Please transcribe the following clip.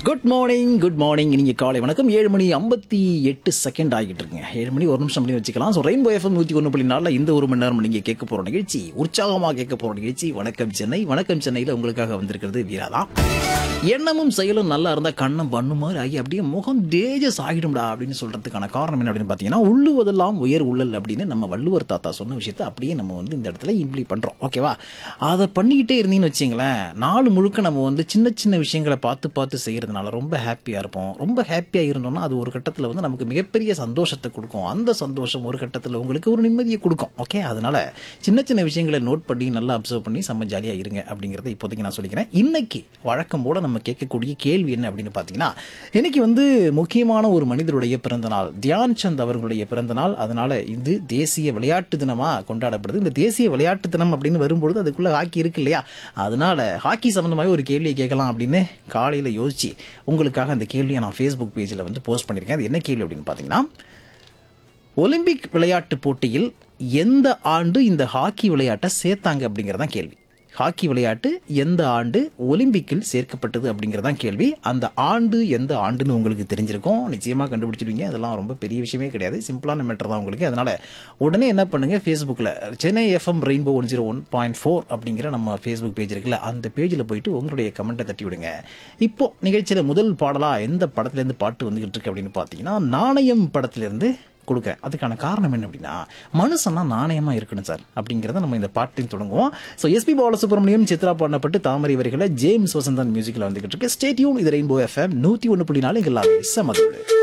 good morning good morning நீங்கள் காலை வணக்கம் ஏழு மணி ஐம்பத்தி எட்டு செகண்ட் ஆகிட்டு இருக்குங்க ஏழு மணி ஒரு நிமிஷம் பண்ணி வச்சுக்கலாம் ஸோ ரெயின்போ எஃப்எம் நூற்றி ஒன்று புள்ளி நாலில் இந்த ஒரு மணி நேரம் நீங்கள் கேட்க போகிற நிகழ்ச்சி உற்சாகமாக கேட்க போகிற நிகழ்ச்சி வணக்கம் சென்னை வணக்கம் சென்னையில் உங்களுக்காக வந்திருக்கிறது வீரா தான் எண்ணமும் செயலும் நல்லா இருந்தால் கண்ணம் பண்ணு மாதிரி ஆகி அப்படியே முகம் தேஜஸ் ஆகிடும்டா அப்படின்னு சொல்கிறதுக்கான காரணம் என்ன அப்படின்னு பார்த்தீங்கன்னா உள்ளுவதெல்லாம் உயர் உள்ளல் அப்படின்னு நம்ம வள்ளுவர் தாத்தா சொன்ன விஷயத்தை அப்படியே நம்ம வந்து இந்த இடத்துல இம்ப்ளி பண்ணுறோம் ஓகேவா அதை பண்ணிக்கிட்டே இருந்தீங்கன்னு வச்சிங்களேன் நாள் முழுக்க நம்ம வந்து சின்ன சின்ன விஷயங்களை பார்த்து பார்த்து செய்கிறதுனால ரொம்ப ஹாப்பியாக இருப்போம் ரொம்ப ஹாப்பியாக இருந்தோம்னா அது ஒரு கட்டத்தில் வந்து நமக்கு மிகப்பெரிய சந்தோஷத்தை கொடுக்கும் அந்த சந்தோஷம் ஒரு கட்டத்தில் உங்களுக்கு ஒரு நிம்மதியை கொடுக்கும் ஓகே அதனால சின்ன சின்ன விஷயங்களை நோட் பண்ணி நல்லா அப்சர்வ் பண்ணி செம்ம ஜாலியாக இருங்க அப்படிங்கிறத இப்போதைக்கு நான் சொல்லிக்கிறேன் இன்னைக்கு வழக்கம் போல நம்ம கேட்கக்கூடிய கேள்வி என்ன அப்படின்னு பார்த்தீங்கன்னா இன்னைக்கு வந்து முக்கியமான ஒரு மனிதருடைய பிறந்த நாள் தியான் சந்த் அவர்களுடைய பிறந்த நாள் அதனால இது தேசிய விளையாட்டு தினமாக கொண்டாடப்படுது இந்த தேசிய விளையாட்டு தினம் அப்படின்னு வரும்பொழுது அதுக்குள்ள ஹாக்கி இருக்கு இல்லையா அதனால ஹாக்கி சம்பந்தமாக ஒரு கேள்வியை கேட்கலாம் அப்படின்னு காலையில் யோசிச்சு உங்களுக்காக அந்த கேள்வியை நான் ஃபேஸ்புக் பேஜில் வந்து போஸ்ட் பண்ணியிருக்கேன் அது என்ன கேள்வி அப்படின்னு பார்த்தீங்கன்னா ஒலிம்பிக் விளையாட்டு போட்டியில் எந்த ஆண்டு இந்த ஹாக்கி விளையாட்டை சேர்த்தாங்க அப்படிங்கிறதான் கேள்வி ஹாக்கி விளையாட்டு எந்த ஆண்டு ஒலிம்பிக்கில் சேர்க்கப்பட்டது அப்படிங்கிறதான் கேள்வி அந்த ஆண்டு எந்த ஆண்டுன்னு உங்களுக்கு தெரிஞ்சிருக்கும் நிச்சயமாக கண்டுபிடிச்சிடுவீங்க அதெல்லாம் ரொம்ப பெரிய விஷயமே கிடையாது சிம்பிளான மேட்டர் தான் உங்களுக்கு அதனால் உடனே என்ன பண்ணுங்கள் ஃபேஸ்புக்கில் Chennai FM rainbow one zero one point four அப்படிங்கிற நம்ம ஃபேஸ்புக் பேஜ் இருக்குல்ல அந்த பேஜில் போயிட்டு உங்களுடைய கமெண்ட்டை தட்டி விடுங்க இப்போ நிகழ்ச்சியில் முதல் பாடலாக எந்த படத்துலேருந்து பாட்டு வந்துகிட்டு இருக்கு அப்படின்னு பார்த்தீங்கன்னா நாணயம் படத்துலேருந்து கொடுக்குறேன் அதுக்கான காரணம் என்ன அப்படின்னா மனுஷன்னா நாணயமாக இருக்கணும் சார் அப்படிங்கிறத நம்ம இந்த பாட்டையும் தொடங்குவோம் ஸோ எஸ்பி பாலசுப்ரமணியம் சித்ரா பாடப்பட்டு தாமரை வரிகளை ஜேம்ஸ் வசந்தன் மியூசிக்கில் வந்துகிட்டு இருக்கு ஸ்டேட்யூன் இது ரெயின்போ எஃப்எம் நூற்றி ஒன்று புள்ளி நாலு எங்கள் செமதோடு